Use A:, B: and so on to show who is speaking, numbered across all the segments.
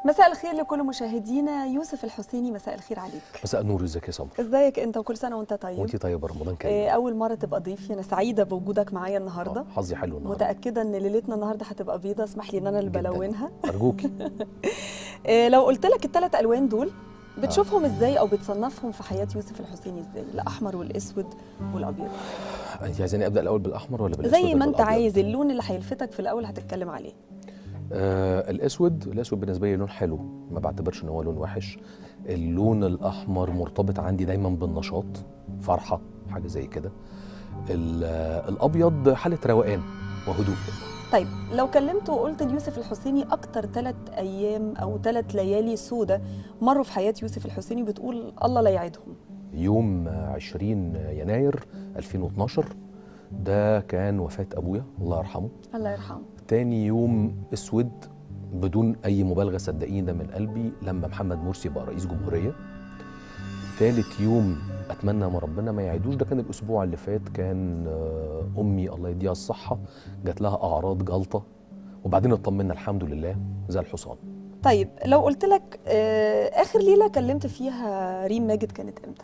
A: مساء الخير لكل مشاهدينا يوسف الحسيني مساء الخير عليك
B: مساء النور ازيك يا سمر
A: ازيك انت وكل سنه وانت طيب
B: وانت طيبه رمضان كريم
A: آه، اول مره تبقى ضيفي انا سعيده بوجودك معايا النهارده
B: آه، حظي حلو النهارده
A: متاكده ان ليلتنا النهارده هتبقى بيضه اسمح لي ان انا اللي
B: جداً.
A: بلونها
B: ارجوكي
A: آه، لو قلت لك الثلاث الوان دول بتشوفهم ازاي او بتصنفهم في حياه يوسف الحسيني ازاي الاحمر والاسود والابيض
B: انت عايزاني ابدا الاول بالاحمر ولا بالاسود
A: زي
B: ولا
A: ما انت
B: بالأبيض؟
A: عايز اللون اللي هيلفتك في الاول هتتكلم عليه
B: آه الاسود الاسود بالنسبه لي لون حلو ما بعتبرش ان هو لون وحش اللون الاحمر مرتبط عندي دايما بالنشاط فرحه حاجه زي كده ال- آه، الابيض حاله روقان وهدوء
A: طيب لو كلمت وقلت ليوسف الحسيني اكتر ثلاث ايام او ثلاث ليالي سودة مروا في حياه يوسف الحسيني بتقول الله لا يعيدهم
B: يوم آه، 20 يناير 2012 ده كان وفاه ابويا الله يرحمه
A: الله يرحمه
B: تاني يوم اسود بدون اي مبالغه صدقيني ده من قلبي لما محمد مرسي بقى رئيس جمهوريه تالت يوم اتمنى من ربنا ما يعيدوش ده كان الاسبوع اللي فات كان آه، امي الله يديها الصحه جات لها اعراض جلطه وبعدين اطمنا الحمد لله زي الحصان
A: طيب لو قلت لك آه، اخر ليله كلمت فيها ريم ماجد كانت امتى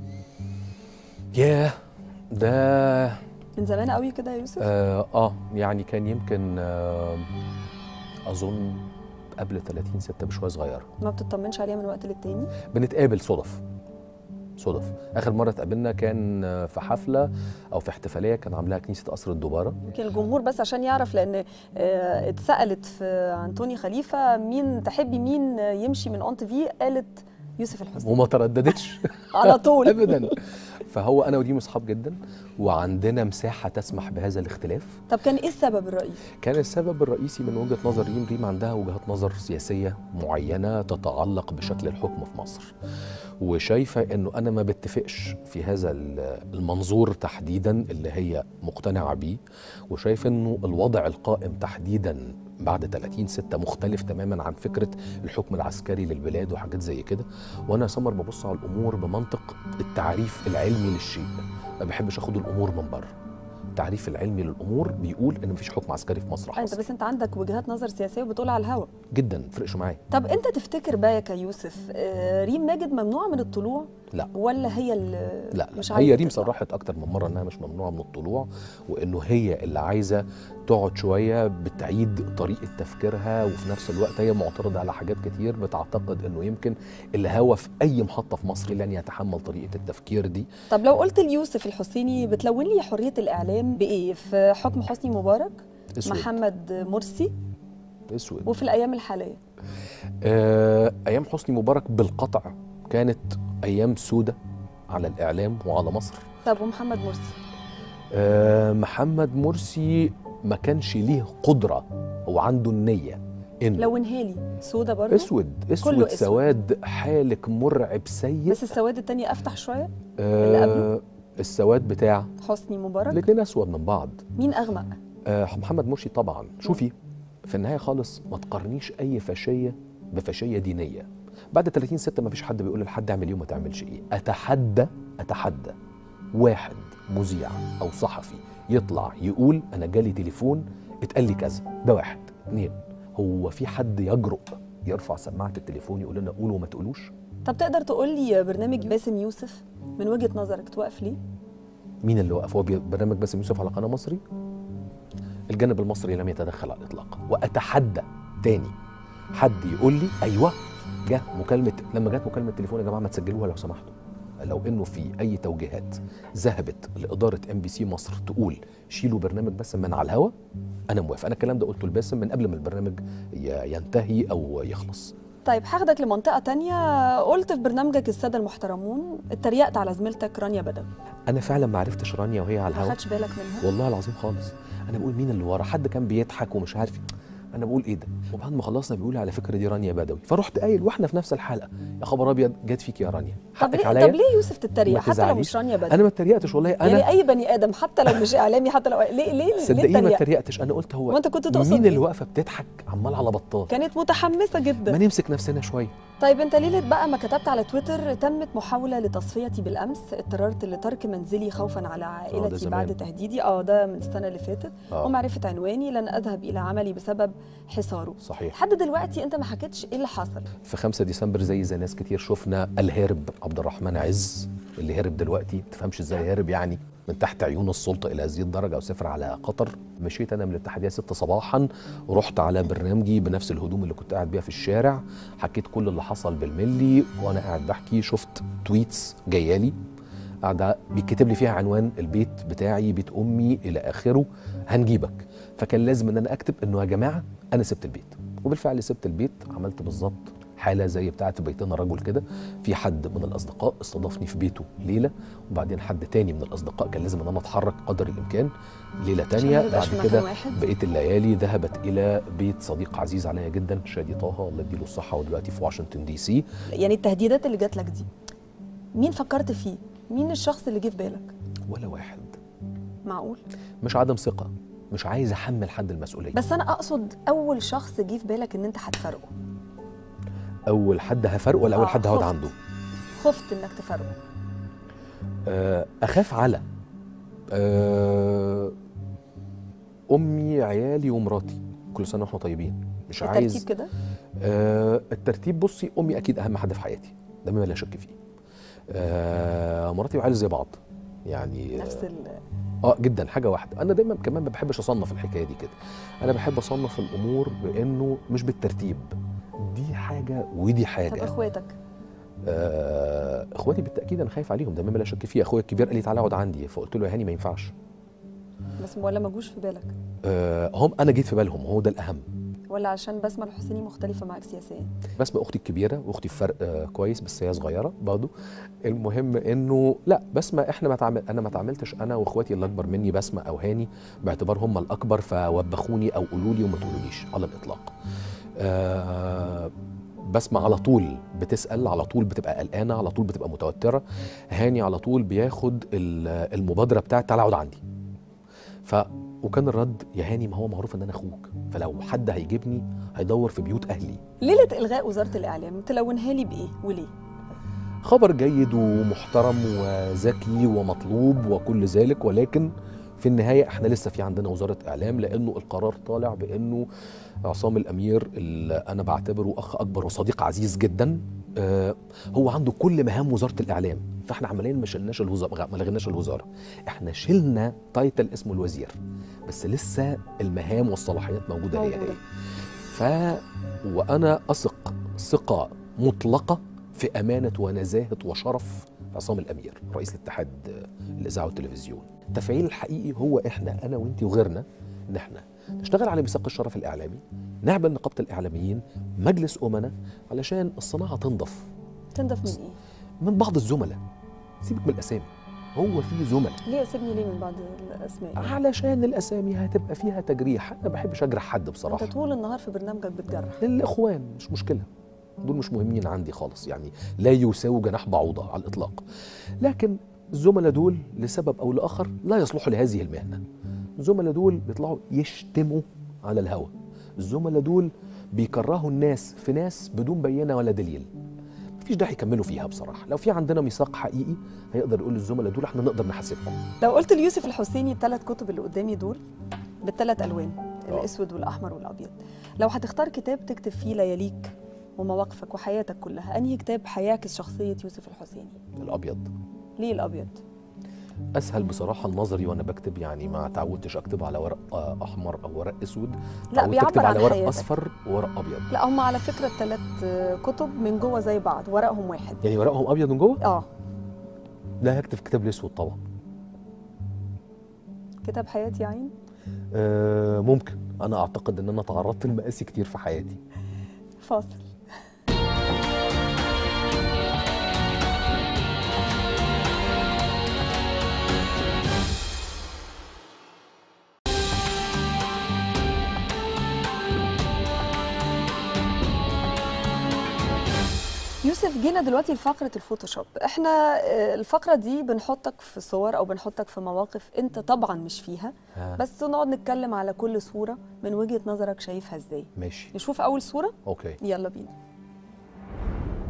B: ياه ده
A: من زمان قوي كده يا يوسف
B: آه, اه يعني كان يمكن آه اظن قبل 30 6 بشويه صغيره
A: ما بتطمنش عليها من وقت للتاني
B: بنتقابل صدف صدف اخر مره اتقابلنا كان في حفله او في احتفاليه كان عاملاها كنيسه قصر الدباره
A: يمكن الجمهور بس عشان يعرف لان آه، اتسالت في عن توني خليفه مين تحبي مين يمشي من اون تي في قالت يوسف الحسيني
B: وما ترددتش
A: على طول
B: ابدا فهو انا ودي اصحاب جدا وعندنا مساحه تسمح بهذا الاختلاف
A: طب كان ايه السبب الرئيسي
B: كان السبب الرئيسي من وجهه نظر ريم ريم عندها وجهات نظر سياسيه معينه تتعلق بشكل الحكم في مصر وشايفه انه انا ما بتفقش في هذا ال- المنظور تحديدا اللي هي مقتنعه بيه وشايف انه الوضع القائم تحديدا بعد 30 6 مختلف تماما عن فكره الحكم العسكري للبلاد وحاجات زي كده وانا يا سمر ببص على الامور بمنطق التعريف العلمي للشيء ما بحبش اخد الامور من بره التعريف العلمي للامور بيقول ان مفيش حكم عسكري في مصر
A: آه، انت
B: حصل
A: بس انت عندك وجهات نظر سياسيه وبتقولها على الهوا
B: جدا فرقش معايا
A: طب انت تفتكر بقى يا كيوسف آه، ريم ماجد ممنوعه من الطلوع
B: لا
A: ولا هي اللي
B: لا,
A: مش
B: لا
A: عايزة
B: هي ريم
A: تطلع؟
B: صرحت اكتر من مره انها مش ممنوعه من الطلوع وانه هي اللي عايزه تقعد شويه بتعيد طريقه تفكيرها وفي نفس الوقت هي معترضه على حاجات كتير بتعتقد انه يمكن الهوا في اي محطه في مصر لن يتحمل طريقه التفكير دي
A: طب لو قلت ليوسف الحسيني بتلون لي حريه الاعلام بايه في حكم حسني مبارك
B: اسود
A: محمد مرسي
B: اسود
A: وفي الايام الحاليه
B: آه ايام حسني مبارك بالقطع كانت ايام سودة على الاعلام وعلى مصر
A: طب ومحمد مرسي
B: آه، محمد مرسي ما كانش ليه قدرة هو عنده النية إن
A: لونها لي سودا برضه
B: اسود اسود,
A: كله
B: أسود.
A: أسود.
B: سواد حالك مرعب سيء
A: بس السواد التاني افتح شويه اللي قبله؟
B: آه السواد بتاع
A: حسني مبارك
B: الاثنين اسود من بعض
A: مين اغمق
B: آه محمد مرسي طبعا شوفي في النهايه خالص ما تقارنيش اي فاشيه بفاشيه دينيه بعد 30 6 ما فيش حد بيقول لحد اعمل ايه وما تعملش ايه اتحدى اتحدى واحد مذيع او صحفي يطلع يقول انا جالي تليفون اتقال لي كذا ده واحد اثنين هو في حد يجرؤ يرفع سماعه التليفون يقول لنا قولوا وما تقولوش
A: طب تقدر تقول لي برنامج باسم يوسف من وجهه نظرك توقف ليه
B: مين اللي وقف هو بي- برنامج باسم يوسف على قناه مصري الجانب المصري لم يتدخل على الاطلاق واتحدى تاني حد يقول لي ايوه جه مكالمه لما جت مكالمه تليفون يا جماعه ما تسجلوها لو سمحتوا لو انه في اي توجيهات ذهبت لاداره ام بي سي مصر تقول شيلوا برنامج باسم من على الهوا انا موافق انا الكلام ده قلته لباسم من قبل ما البرنامج ي- ينتهي او يخلص
A: طيب هاخدك لمنطقه تانية قلت في برنامجك الساده المحترمون اتريقت على زميلتك رانيا بدوي
B: انا فعلا ما عرفتش رانيا وهي على
A: ما
B: الهوا
A: خدش بالك منها
B: والله العظيم خالص انا بقول مين اللي ورا حد كان بيضحك ومش عارف انا بقول ايه ده وبعد ما خلصنا بيقول لي على فكره دي رانيا بدوي فرحت قايل واحنا في نفس الحلقه يا خبر ابيض جت فيك يا رانيا
A: طب
B: حقك
A: ليه
B: عليا
A: طب ليه يوسف تتريق
B: ما
A: حتى لو
B: تزعليش.
A: مش رانيا بدوي
B: انا ما اتريقتش والله انا
A: يعني اي بني ادم حتى لو مش اعلامي حتى لو ليه ليه ليه
B: صدقيني ما
A: اتريق
B: اتريقتش انا قلت هو
A: وانت كنت تقصد
B: مين
A: إيه؟
B: اللي واقفه بتضحك عمال على بطال
A: كانت متحمسه
B: ما
A: جدا
B: نمسك نفسنا شويه
A: طيب انت ليله بقى ما كتبت على تويتر تمت محاوله لتصفيتي بالامس اضطررت لترك منزلي خوفا على عائلتي
B: زمان.
A: بعد تهديدي اه ده من السنه اللي فاتت
B: آه.
A: ومعرفه عنواني لن اذهب الى عملي بسبب حصاره
B: صحيح
A: لحد دلوقتي انت ما حكيتش ايه اللي حصل
B: في 5 ديسمبر زي زي ناس كتير شفنا الهارب عبد الرحمن عز اللي هرب دلوقتي ما تفهمش ازاي هرب يعني من تحت عيون السلطه الى هذه الدرجه وسافر على قطر مشيت انا من الاتحاديه 6 صباحا ورحت على برنامجي بنفس الهدوم اللي كنت قاعد بيها في الشارع حكيت كل اللي حصل بالملي وانا قاعد بحكي شفت تويتس جايالي قاعده بيتكتب لي فيها عنوان البيت بتاعي بيت امي الى اخره هنجيبك فكان لازم ان انا اكتب انه يا جماعه انا سبت البيت وبالفعل سبت البيت عملت بالظبط حاله زي بتاعه بيتنا رجل كده في حد من الاصدقاء استضافني في بيته ليله وبعدين حد تاني من الاصدقاء كان لازم ان انا اتحرك قدر الامكان ليله
A: عشان
B: تانية
A: ما نبقاش
B: بعد
A: في
B: كده
A: مكان واحد
B: بقيه الليالي ذهبت الى بيت صديق عزيز عليا جدا شادي طه الله يديله الصحه ودلوقتي في واشنطن دي سي
A: يعني التهديدات اللي جات لك دي مين فكرت فيه مين الشخص اللي جه في بالك
B: ولا واحد
A: معقول
B: مش عدم ثقه مش عايز احمل حد المسؤوليه
A: بس انا اقصد اول شخص جه في بالك ان انت هتفارقه
B: اول حد هفرقه ولا اول
A: آه،
B: حد هقعد
A: خفت.
B: عنده
A: خفت انك تفارقه
B: آه، اخاف على آه، امي عيالي ومراتي كل سنه واحنا طيبين مش
A: الترتيب
B: عايز
A: كده
B: آه، الترتيب بصي امي اكيد اهم حد في حياتي ده مما لا شك فيه آه، مراتي وعيالي زي بعض يعني
A: نفس ال...
B: اه جدا حاجه واحده انا دايما كمان ما بحبش اصنف الحكايه دي كده انا بحب اصنف الامور بانه مش بالترتيب دي حاجه ودي
A: طب
B: حاجه
A: اخواتك
B: آه، اخواتي بالتاكيد انا خايف عليهم ده مما لا شك فيه اخويا الكبير قال لي تعالى اقعد عندي فقلت له يا هاني ما ينفعش
A: بس ولا ما جوش في بالك
B: آه، هم انا جيت في بالهم هو ده الاهم
A: ولا عشان بسمة الحسيني مختلفة معاك سياسيا
B: بسمة اختي الكبيره واختي في فرق آه، كويس بس هي صغيره برضه المهم انه لا بسمة احنا ما تعمل انا ما تعاملتش انا واخواتي اللي اكبر مني بسمة او هاني باعتبار هم الاكبر فوبخوني او قولوا لي وما تقولوليش على الاطلاق آه بسمة على طول بتسأل على طول بتبقى قلقانة على طول بتبقى متوترة هاني على طول بياخد ال- المبادرة بتاعت تعالى اقعد عندي ف وكان الرد يا هاني ما هو معروف ان انا اخوك فلو حد هيجيبني هيدور في بيوت اهلي
A: ليلة إلغاء وزارة الإعلام تلونها لي بإيه وليه؟
B: خبر جيد ومحترم وذكي ومطلوب وكل ذلك ولكن في النهاية احنا لسه في عندنا وزارة إعلام لأنه القرار طالع بأنه عصام الأمير اللي أنا بعتبره أخ أكبر وصديق عزيز جدا آه، هو عنده كل مهام وزارة الإعلام فاحنا عمليا ما شلناش الوزارة ما لغيناش الوزارة احنا شلنا تايتل اسمه الوزير بس لسه المهام والصلاحيات موجودة هي هي
A: موجودة.
B: ف وأنا أثق ثقة مطلقة في أمانة ونزاهة وشرف عصام الأمير رئيس الاتحاد الإذاعة والتلفزيون التفعيل الحقيقي هو إحنا أنا وإنت وغيرنا إن إحنا نشتغل على ميثاق الشرف الإعلامي نعمل نقابة الإعلاميين مجلس أمنا علشان الصناعة تنضف
A: تنضف من إيه؟
B: من بعض الزملاء سيبك من الأسامي هو في زملاء
A: ليه سيبني ليه من بعض الأسماء؟
B: علشان الأسامي هتبقى فيها تجريح أنا ما بحبش أجرح حد بصراحة
A: أنت طول النهار في برنامجك بتجرح
B: الاخوان مش مشكله دول مش مهمين عندي خالص يعني لا يساووا جناح بعوضه على الاطلاق لكن الزملاء دول لسبب او لاخر لا يصلحوا لهذه المهنه الزملاء دول بيطلعوا يشتموا على الهوى الزملاء دول بيكرهوا الناس في ناس بدون بينه ولا دليل مفيش داعي يكملوا فيها بصراحه لو في عندنا ميثاق حقيقي هيقدر يقول للزملاء دول احنا نقدر نحاسبكم
A: لو قلت ليوسف الحسيني الثلاث كتب اللي قدامي دول بالثلاث ألوان
B: آه.
A: الأسود والأحمر والأبيض لو هتختار كتاب تكتب فيه لياليك ومواقفك وحياتك كلها أنهي كتاب هيعكس شخصية يوسف الحسيني؟
B: الابيض
A: ليه الأبيض؟
B: اسهل بصراحه النظري وانا بكتب يعني ما تعودتش اكتب على ورق آه، احمر او ورق اسود
A: لا
B: تعودت اكتب
A: بيعبر عن
B: على ورق
A: حياتك
B: اصفر وورق ابيض
A: لا هم على فكرة الثلاث كتب من جوه زي بعض ورقهم واحد
B: يعني ورقهم ابيض من جوه
A: اه
B: لا هكتب كتاب الاسود طبعا
A: كتاب حياتي يا عين
B: آه ممكن انا اعتقد ان انا تعرضت لمقاسي كتير في حياتي
A: فاصل يوسف جينا دلوقتي لفقرة الفوتوشوب احنا آه، الفقرة دي بنحطك في صور او بنحطك في مواقف انت طبعا مش فيها
B: ها
A: بس نقعد نتكلم على كل صورة من وجهة نظرك شايفها ازاي
B: ماشي
A: نشوف اول صورة
B: اوكي
A: يلا بينا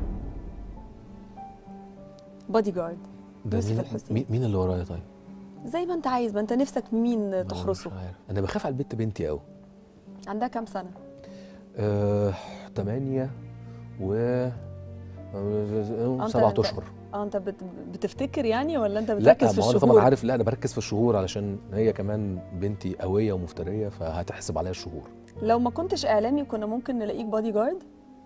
A: بادي جارد
B: ده
A: يوسف
B: مين-
A: الحسيني.
B: مين- مين اللي ورايا طيب؟
A: زي ما انت عايز ما انت نفسك مين تحرسه
B: مش عارف. انا بخاف على البت بنتي قوي
A: عندها كام سنه
B: آه، تمانية و
A: أنت-
B: سبعة
A: أنت-
B: اشهر
A: اه انت بت... بتفتكر يعني ولا انت
B: لا
A: بتركز في
B: ما هو انا
A: الشهور
B: طبعا عارف لا انا بركز في الشهور علشان هي كمان بنتي قويه ومفتريه فهتحسب عليها الشهور
A: لو ما كنتش اعلامي كنا ممكن نلاقيك بادي جارد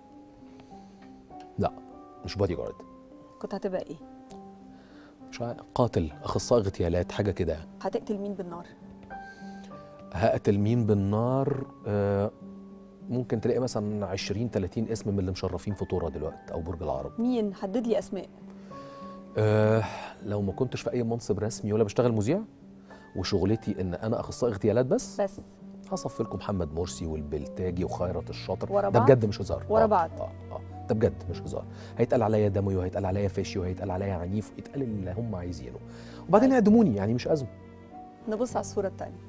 B: لا مش بادي جارد
A: كنت هتبقى ايه
B: مش عارف. قاتل اخصائي اغتيالات حاجه كده يعني.
A: هتقتل مين بالنار
B: هقتل مين بالنار آه، ممكن تلاقي مثلا 20 30 اسم من اللي مشرفين في طوره دلوقتي او برج العرب
A: مين حدد لي اسماء
B: أه لو ما كنتش في اي منصب رسمي ولا بشتغل مذيع وشغلتي ان انا اخصائي اغتيالات بس
A: بس
B: هصف لكم محمد مرسي والبلتاجي وخيرت الشاطر
A: ورا
B: ده
A: بعض؟
B: بجد مش هزار
A: ورا
B: آه،
A: بعض؟
B: اه اه ده بجد مش هزار هيتقال عليا دموي وهيتقال عليا فاشي وهيتقال عليا عنيف ويتقال اللي هم عايزينه وبعدين
A: طيب.
B: يعدموني يعني مش ازمه
A: نبص على الصوره الثانيه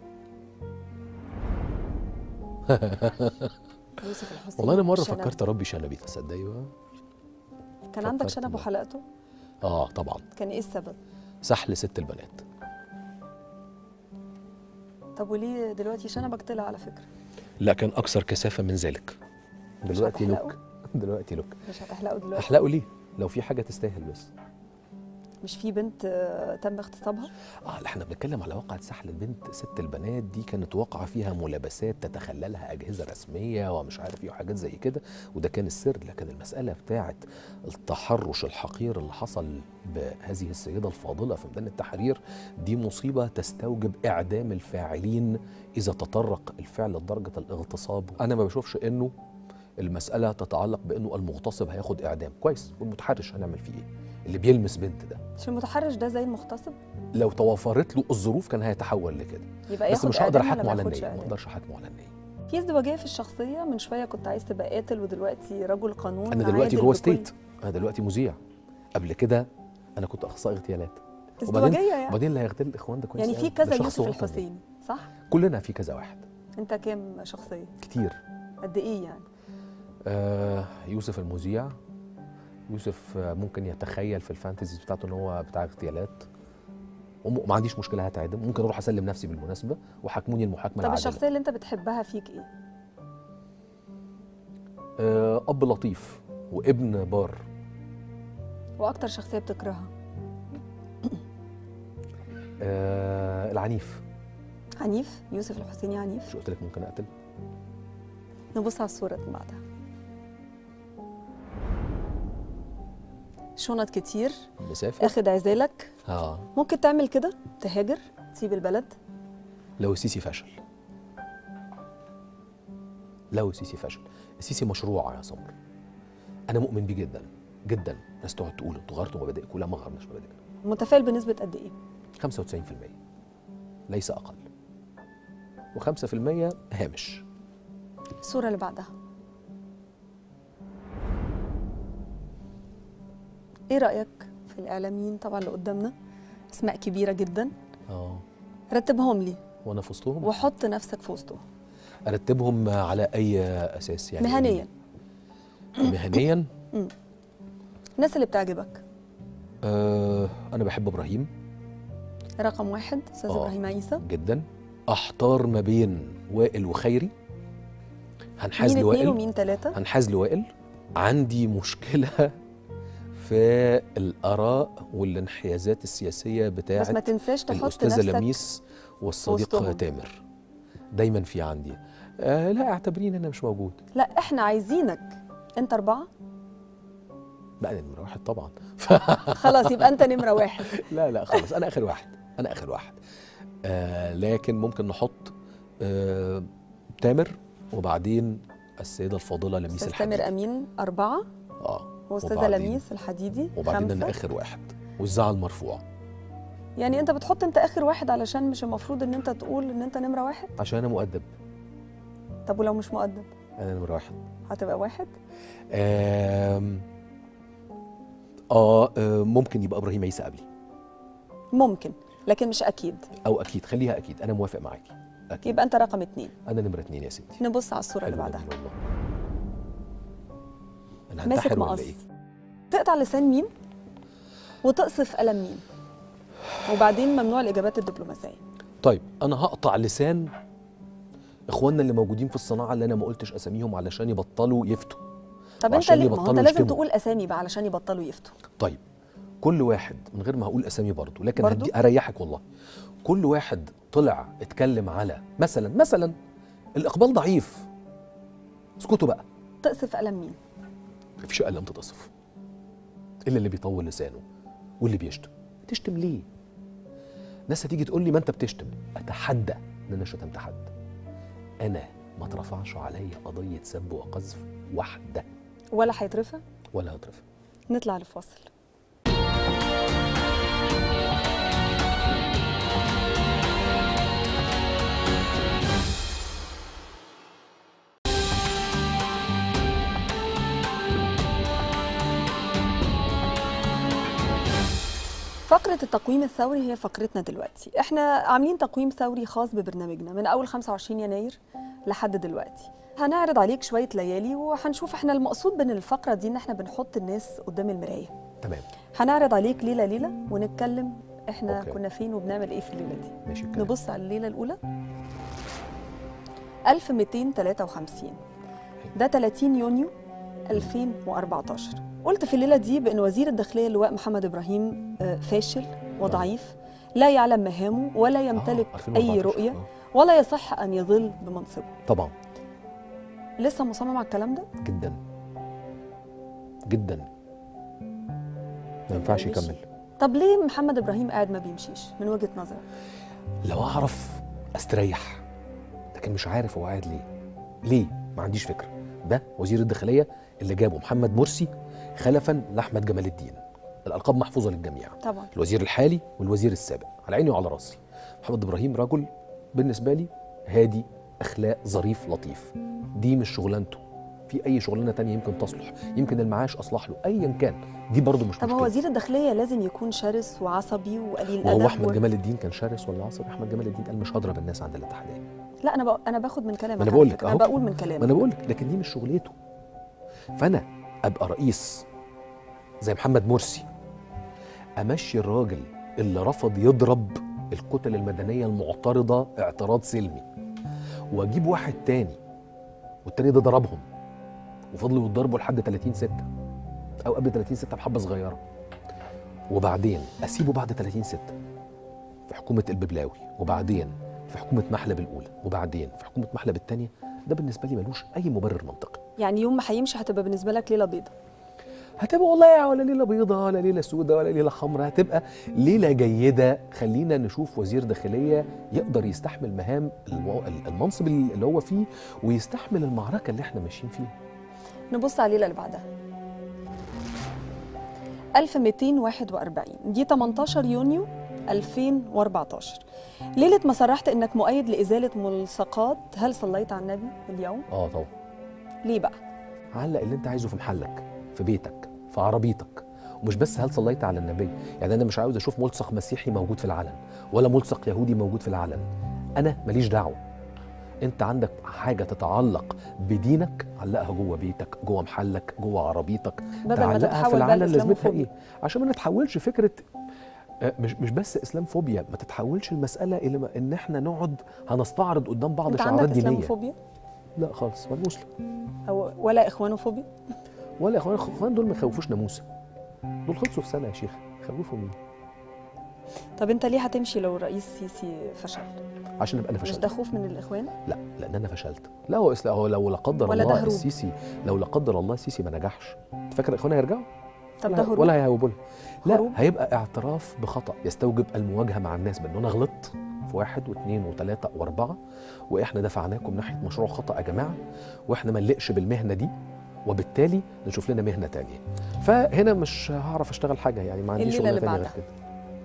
A: يوسف الحسيني
B: والله انا مره
A: شنب.
B: فكرت اربي شنبي تصدقي بقى
A: كان عندك
B: فكرت
A: شنب
B: مرة.
A: وحلقته
B: اه طبعا
A: كان ايه السبب
B: سحل ست البنات
A: طب وليه دلوقتي شنبك طلع على فكره
B: لا كان اكثر كثافه من ذلك دلوقتي
A: هتحلقه؟
B: لوك دلوقتي لوك
A: مش هتحلقه دلوقتي
B: احلقه ليه لو في حاجه تستاهل بس
A: مش في بنت آه، تم اغتصابها
B: اه لا احنا بنتكلم على واقعة سحل البنت ست البنات دي كانت واقعة فيها ملابسات تتخللها أجهزة رسمية ومش عارف ايه وحاجات زي كده وده كان السر لكن المسألة بتاعت التحرش الحقير اللي حصل بهذه السيدة الفاضلة في ميدان التحرير دي مصيبة تستوجب إعدام الفاعلين إذا تطرق الفعل لدرجة الاغتصاب أنا ما بشوفش إنه المسألة تتعلق بإنه المغتصب هياخد إعدام كويس والمتحرش هنعمل فيه إيه اللي بيلمس بنت ده
A: مش المتحرش ده زي المغتصب
B: لو توفرت له الظروف كان هيتحول لكده
A: يبقى
B: بس
A: ياخد
B: مش هقدر
A: إعدام ولا
B: احاكمه
A: ما
B: على
A: ياخدش
B: النيه ما
A: إعدام؟
B: اقدرش احاكمه على النيه
A: في ازدواجيه في الشخصيه من شويه كنت عايز تبقى قاتل ودلوقتي رجل قانون
B: انا دلوقتي
A: عادل
B: جوه
A: بكل-
B: ستيت انا دلوقتي مذيع قبل كده انا كنت اخصائي اغتيالات
A: ازدواجيه يعني
B: وبعدين اللي هيغتال الاخوان ده كويس
A: يعني
B: أوي.
A: في
B: ده
A: كذا
B: شخص
A: يوسف
B: وطني.
A: الحسيني صح
B: كلنا في كذا واحد
A: انت كام شخصيه
B: كتير
A: قد ايه يعني
B: آه يوسف المذيع يوسف آه، ممكن يتخيل في الفانتزيز بتاعته ان هو بتاع اغتيالات وم- وما عنديش مشكله هتعدم ممكن اروح اسلم نفسي بالمناسبه وحاكموني المحاكمه
A: طب
B: العادله
A: الشخصيه اللي انت بتحبها فيك ايه
B: آه اب لطيف وابن بار
A: واكتر شخصيه بتكرهها
B: آه العنيف
A: عنيف يوسف الحسيني عنيف
B: مش قلت لك ممكن اقتل
A: نبص على الصوره اللي بعدها شنط كتير
B: مسافر
A: اخد عزالك
B: اه
A: ممكن تعمل كده تهاجر تسيب البلد
B: لو السيسي فشل لو السيسي فشل السيسي مشروع يا سمر انا مؤمن بيه جدا جدا ناس تقعد تقول انتوا غيرتوا مبادئكم لا ما غيرناش مبادئنا
A: متفائل بنسبه قد ايه
B: 95% ليس اقل و5% هامش
A: الصوره اللي بعدها ايه رايك في الاعلاميين طبعا اللي قدامنا اسماء كبيره جدا
B: اه
A: رتبهم لي
B: وانا في وسطهم
A: وحط نفسك في وسطهم
B: ارتبهم على اي اساس يعني
A: مهنيا
B: مهنيا
A: الناس اللي بتعجبك
B: آه انا بحب ابراهيم
A: رقم واحد استاذ
B: آه.
A: ابراهيم عيسى
B: جدا احتار ما بين وائل وخيري هنحاز
A: مين اتنين
B: لوائل
A: ومين تلاته
B: هنحاز لوائل عندي مشكله في الاراء والانحيازات السياسيه بتاعه
A: بس ما تنساش تحط
B: الاستاذه
A: نفسك
B: لميس والصديق
A: وسطهم.
B: تامر دايما في عندي آه لا اعتبريني انا مش موجود
A: لا احنا عايزينك انت اربعه
B: لا انا نمره واحد طبعا
A: خلاص يبقى انت نمره واحد
B: لا لا خلاص انا اخر واحد انا اخر واحد آه لكن ممكن نحط آه تامر وبعدين السيده الفاضله لميس
A: استاذ
B: الحديدي
A: تامر امين اربعه
B: اه
A: واستاذه
B: وبعدين-
A: لميس الحديدي
B: وبعدين
A: خمسه
B: انا اخر واحد والزعل مرفوع
A: يعني انت بتحط انت اخر واحد علشان مش المفروض ان انت تقول ان انت نمره واحد
B: عشان انا مؤدب
A: طب ولو مش مؤدب
B: انا نمره واحد
A: هتبقى واحد
B: آم، اه آه، ممكن يبقى ابراهيم عيسى قبلي
A: ممكن لكن مش اكيد
B: او اكيد خليها اكيد انا موافق معاكي اكيد
A: يبقى انت رقم اتنين
B: انا نمره اتنين يا ستي
A: نبص على الصوره اللي
B: حلو
A: بعدها
B: جميل والله انا
A: ماسك
B: هنتحر ولا
A: مقص
B: ايه
A: تقطع لسان مين وتقصف قلم مين وبعدين ممنوع الاجابات الدبلوماسيه
B: طيب انا هقطع لسان اخواننا اللي موجودين في الصناعه اللي انا ما قلتش اساميهم علشان يبطلوا يفتوا
A: طب انت
B: وعشان
A: ليه ما هو انت
B: يبطلوا
A: لازم
B: يشتموا.
A: تقول اسامي بقى علشان يبطلوا يفتوا
B: طيب كل واحد من غير ما هقول اسامي برضه لكن
A: برضو؟
B: هدي اريحك والله كل واحد طلع اتكلم على مثلا مثلا الاقبال ضعيف اسكتوا بقى
A: تقصف قلم مين
B: مفيش قلم تتصف الا اللي بيطول لسانه واللي بيشتم تشتم ليه ناس هتيجي تقول لي ما انت بتشتم اتحدى ان انا شتمت حد انا ما اترفعش عليا قضيه سب وقذف واحده
A: ولا هيترفع
B: ولا هترفع
A: نطلع لفاصل فقرة التقويم الثوري هي فقرتنا دلوقتي احنا عاملين تقويم ثوري خاص ببرنامجنا من اول 25 يناير لحد دلوقتي هنعرض عليك شوية ليالي وهنشوف احنا المقصود من الفقرة دي ان احنا بنحط الناس قدام المراية
B: تمام
A: هنعرض عليك ليلة ليلة ونتكلم احنا
B: أوكي.
A: كنا فين وبنعمل ايه في الليلة دي
B: ماشي الكلام
A: نبص على الليلة الأولى 1253 ده 30 يونيو 2014 قلت في الليلة دي بأن وزير الداخلية اللواء محمد إبراهيم آه، فاشل وضعيف لا يعلم مهامه ولا يمتلك
B: آه،
A: أي
B: 2014.
A: رؤية
B: آه.
A: ولا يصح أن يظل بمنصبه
B: طبعا
A: لسه مصمم على الكلام ده؟
B: جدا جدا ما ينفعش
A: ماشي.
B: يكمل
A: طب ليه محمد إبراهيم قاعد ما بيمشيش من وجهة نظرك؟
B: لو اعرف استريح لكن مش عارف هو قاعد ليه ليه ما عنديش فكره ده وزير الداخليه اللي جابه محمد مرسي خلفا لاحمد جمال الدين الالقاب محفوظه للجميع
A: طبعا
B: الوزير الحالي والوزير السابق على عيني وعلى راسي محمد ابراهيم رجل بالنسبه لي هادي اخلاق ظريف لطيف دي مش شغلانته في اي شغلانه تانية يمكن تصلح يمكن المعاش اصلح له ايا كان دي برضه مش
A: طب هو
B: مشكله
A: وزير الداخلية لازم يكون شرس وعصبي وقليل
B: وهو
A: أدب
B: احمد
A: و...
B: جمال الدين كان شرس ولا عصبي احمد جمال الدين قال مش هضرب الناس عند الاتحاديه
A: لا أنا بق... أنا باخد من كلامك
B: ما أنا
A: على
B: بقول لك
A: فكرة،
B: أهو.
A: أنا بقول من كلامك
B: ما انا بقول لك لكن دي مش شغلته فانا ابقى رئيس زي محمد مرسي امشي الراجل اللي رفض يضرب الكتل المدنيه المعترضه اعتراض سلمي واجيب واحد تاني والتاني ده ضربهم وفضلوا يتضربوا لحد 30 6 او قبل 30 6 بحبه صغيره وبعدين اسيبه بعد 30 6 في حكومه الببلاوي وبعدين في حكومه محلب الاولى وبعدين في حكومه محلب الثانيه ده بالنسبه لي ملوش اي مبرر منطقي
A: يعني يوم ما هيمشي هتبقى بالنسبه لك ليله بيضاء
B: هتبقى والله ولا ليله بيضاء ولا ليله سوداء ولا ليله حمراء هتبقى ليله جيده خلينا نشوف وزير داخليه يقدر يستحمل مهام المو- المنصب اللي هو فيه ويستحمل المعركه اللي احنا ماشيين فيها
A: نبص على الليله اللي بعدها 1241 دي 18 يونيو 2014 ليلة ما صرحت انك مؤيد لإزالة ملصقات هل صليت على النبي اليوم؟
B: اه طبعا
A: ليه بقى؟
B: علق اللي انت عايزه في محلك في بيتك في عربيتك ومش بس هل صليت على النبي يعني انا مش عاوز اشوف ملصق مسيحي موجود في العلن ولا ملصق يهودي موجود في العلن انا ماليش دعوه انت عندك حاجه تتعلق بدينك علقها جوه بيتك جوه محلك جوه عربيتك
A: بدل ما
B: تعلقها في
A: تتحول بقى
B: العلن لازمتها
A: لإسلاموفوبيا.
B: ايه عشان ما نتحولش فكره آه، مش مش بس اسلام فوبيا ما تتحولش المساله الى ما- ان احنا نقعد هنستعرض قدام بعض
A: انت
B: شعارات
A: عندك
B: دينيه
A: اسلاموفوبيا؟
B: لا خالص ولا مسلم
A: أو ولا إخوانوفوبيا؟
B: ولا يا اخوان الاخوان دول ما يخوفوش ناموسه دول خلصوا في سنه يا شيخ خوفوا مين
A: طب انت ليه هتمشي لو الرئيس سيسي فشل؟
B: عشان ابقى انا
A: مش
B: فشلت
A: ده خوف من الإخوان؟
B: لا لان انا فشلت لا هو إسلا- هو لو لا قدر
A: ولا ده
B: الله
A: هروب؟
B: السيسي لو لا قدر الله السيسي ما نجحش انت فاكر الاخوان هيرجعوا
A: طب
B: ولا-
A: ده هروب؟
B: ولا هيهوبوا لها. لا
A: هروب؟
B: هيبقى اعتراف بخطا يستوجب المواجهه مع الناس بان انا غلطت في واحد واثنين وثلاثه واربعه واحنا دفعناكم ناحيه مشروع خطا يا جماعه واحنا ما نلقش بالمهنه دي وبالتالي نشوف لنا مهنه تانية فهنا مش هعرف اشتغل حاجه يعني ما عنديش
A: الليلة
B: شغلانه
A: اللي
B: تانية غير
A: بعدها.
B: كده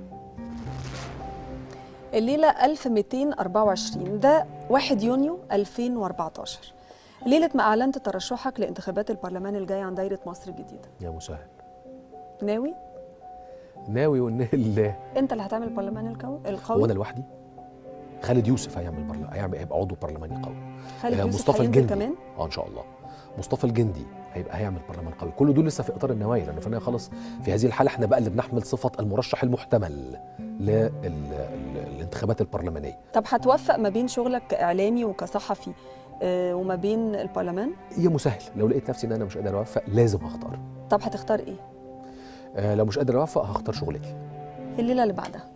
A: الليلة 1224 ده 1 يونيو 2014 ليلة ما أعلنت ترشحك لانتخابات البرلمان الجاي عن دايرة مصر الجديدة
B: يا مسهل
A: ناوي؟
B: ناوي وان ال-
A: أنت اللي هتعمل البرلمان القوي
B: هو
A: القوي
B: انا لوحدي خالد يوسف هيعمل برلمان هيعمل هيبقى عضو برلماني قوي
A: خالد
B: آه،
A: يوسف
B: مصطفى
A: هينزل
B: الجندي
A: كمان
B: اه ان شاء الله مصطفى الجندي هيبقى هيعمل برلمان قوي كل دول لسه في اطار النوايا لان في النهايه خلاص في هذه الحاله احنا بقى اللي بنحمل صفه المرشح المحتمل للانتخابات البرلمانيه
A: طب هتوفق ما بين شغلك كاعلامي وكصحفي آه، وما بين البرلمان
B: هي مسهل لو لقيت نفسي ان انا مش قادر اوفق لازم هختار
A: طب هتختار ايه
B: آه، لو مش قادر اوفق هختار شغلتي
A: الليله اللي بعدها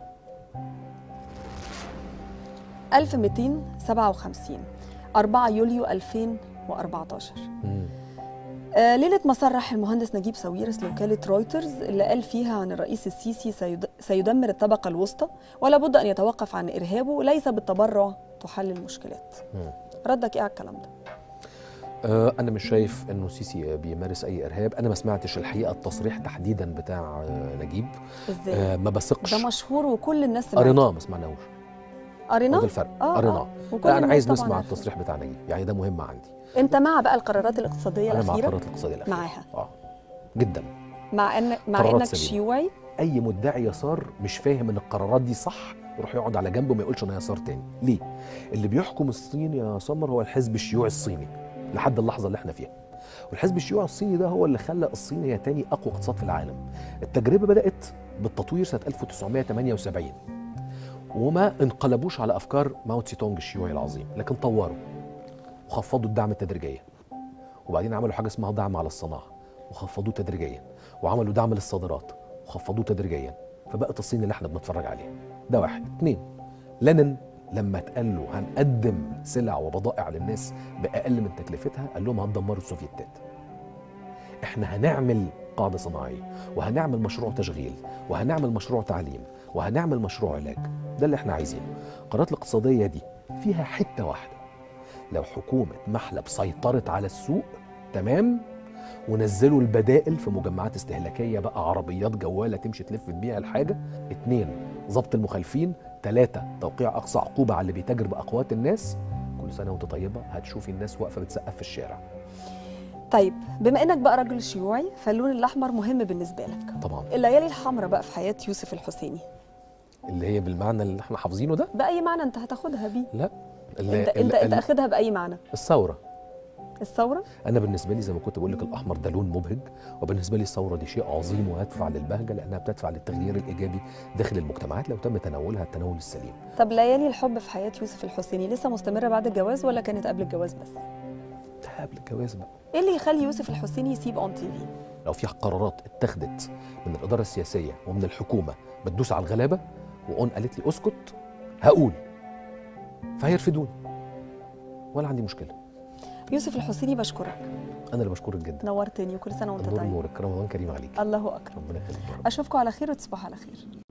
A: 1257 4 يوليو 2014
B: مم.
A: آه، ليلة مسرح المهندس نجيب ساويرس لوكالة رويترز اللي قال فيها عن الرئيس السيسي سيد- سيدمر الطبقة الوسطى ولا بد أن يتوقف عن إرهابه ليس بالتبرع تحل المشكلات
B: مم.
A: ردك إيه على الكلام ده؟
B: آه، انا مش شايف انه سيسي بيمارس اي ارهاب انا ما سمعتش الحقيقه التصريح تحديدا بتاع آه، نجيب
A: إزاي؟
B: آه، ما بثقش
A: ده مشهور وكل الناس سمعته.
B: قريناه ما سمعناهوش هو
A: قريناه؟
B: ده الفرق
A: آه،
B: قريناه
A: آه. وكل
B: لا انا
A: الناس
B: عايز
A: طبعاً
B: نسمع
A: عارفة.
B: التصريح بتاع نجيب يعني ده مهم عندي
A: أنت مع بقى القرارات الاقتصادية
B: انا مع
A: الأخيرة؟
B: القرارات الاقتصاديه الاخيره
A: معاها.
B: اه جدا
A: مع أن مع
B: قرارات
A: إنك
B: سليمة.
A: شيوعي
B: اي مدعي يسار مش فاهم ان القرارات دي صح يروح يقعد على جنبه وما يقولش انا يسار تاني ليه اللي بيحكم الصين يا سمر هو الحزب الشيوعي الصيني لحد اللحظه اللي احنا فيها والحزب الشيوعي الصيني ده هو اللي خلى الصين هي تاني اقوى اقتصاد في العالم التجربه بدات بالتطوير سنه 1978 وما انقلبوش على افكار ماو تسي تونج الشيوعي العظيم لكن طوروا وخفضوا الدعم تدريجيا وبعدين عملوا حاجه اسمها دعم على الصناعه وخفضوه تدريجيا وعملوا دعم للصادرات وخفضوه تدريجيا فبقت الصين اللي احنا بنتفرج عليها ده واحد اتنين لينين لما اتقال له هنقدم سلع وبضائع للناس باقل من تكلفتها قال لهم هتدمروا السوفيتات احنا هنعمل قاعده صناعيه وهنعمل مشروع تشغيل وهنعمل مشروع تعليم وهنعمل مشروع علاج ده اللي احنا عايزينه القرارات الاقتصاديه دي فيها حته واحده لو حكومه محلب سيطرت على السوق تمام ونزلوا البدائل في مجمعات استهلاكيه بقى عربيات جواله تمشي تلف تبيع الحاجه اتنين ضبط المخالفين تلاتة توقيع اقصى عقوبه على اللي بيتاجر باقوات الناس كل سنه وانت طيبه هتشوفي الناس واقفه بتسقف في الشارع
A: طيب بما إنك بقى راجل شيوعي فاللون الأحمر مهم بالنسبة لك
B: طبعا
A: الليالي الحمراء بقى في حياة يوسف الحسيني
B: اللي هي بالمعنى اللي احنا حافظينه ده
A: بأي معنى أنت هتاخدها بيه؟
B: لا
A: أنت أنت أنت أخدها بأي معنى؟
B: الثوره
A: الثورة؟
B: انا بالنسبه لي زي ما كنت بقول لك الاحمر ده لون مبهج وبالنسبه لي الثوره دي شيء عظيم وهدفع للبهجه لانها بتدفع للتغيير الايجابي داخل المجتمعات لو تم تناولها التناول السليم
A: طب ليالي الحب في حياة يوسف الحسيني لسه مستمرة بعد الجواز ولا كانت قبل الجواز بس؟
B: ده قبل الجواز بقى
A: إيه اللي يخلي يوسف الحسيني يسيب أون تي في؟
B: لو في قرارات اتخذت من الاداره السياسيه ومن الحكومه بتدوس على الغلابه واون قالت لي اسكت هقول فهيرفدوني ولا عندي مشكله
A: يوسف الحسيني بشكرك
B: انا اللي بشكرك جدا
A: نورتني وكل سنة وأنت
B: النور
A: طيب
B: نورك رمضان كريم عليك
A: الله أكبر
B: ربنا يخليك يا رب.
A: أشوفكم على خير وتصبحوا على خير